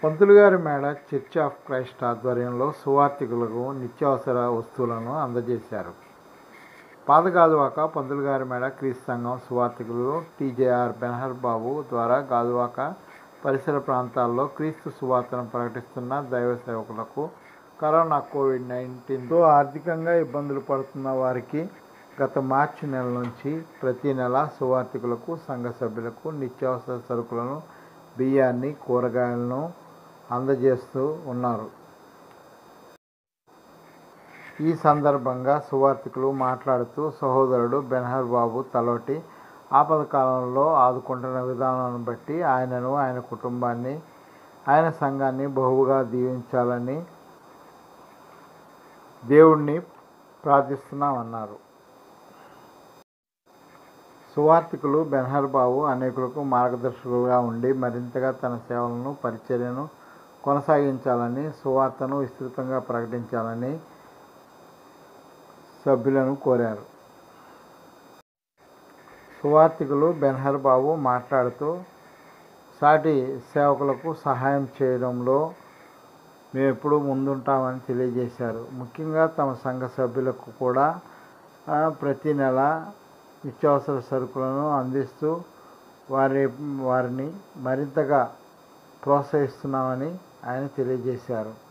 పంతులు గారి మేడ church of Christ ఆధ్వర్యంలో సువార్థికులకు నిత్యావసర వస్తువులను అందజేశారు పాతగాజువాక పంతులు గారి మేడ క్రీస్తు సంఘం సువార్థికులు టీజేఆర్ బెనహర్ బాబు ద్వారా గాజువాక పరిసర ప్రాంతాల్లో క్రీస్తు సువార్తను ప్రకటిస్తున్న దైవ సేవకులకు కరోనా కోవిడ్ నైన్టీన్తో ఆర్థికంగా ఇబ్బందులు పడుతున్న వారికి గత మార్చి నెల నుంచి ప్రతి నెల సువార్థికులకు సంఘ సభ్యులకు నిత్యావసర సరుకులను బియ్యాన్ని కూరగాయలను అందజేస్తూ ఉన్నారు ఈ సందర్భంగా సువార్థికులు మాట్లాడుతూ సహోదరుడు బెనహర్ బాబు తలోటి ఆపద కాలంలో ఆదుకుంటున్న విధానాన్ని బట్టి ఆయనను ఆయన కుటుంబాన్ని ఆయన సంఘాన్ని బహుగా దీవించాలని దేవుణ్ణి ప్రార్థిస్తున్నామన్నారు సువార్థికులు బెనహర్ బాబు అనేకులకు మార్గదర్శకులుగా ఉండి మరింతగా తన సేవలను పరిచర్యను కొనసాగించాలని సువార్తను విస్తృతంగా ప్రకటించాలని సభ్యులను కోరారు సువార్థికులు బెన్హర్ బాబు మాట్లాడుతూ సాటి సేవకులకు సహాయం చేయడంలో మేము ఎప్పుడూ ముందుంటామని తెలియజేశారు ముఖ్యంగా తమ సంఘ సభ్యులకు కూడా ఆ, ప్రతి నెల నిత్యావసర సరుకులను అందిస్తూ వారి వారిని మరింతగా ప్రోత్సహిస్తున్నామని ఆయన తెలియజేశారు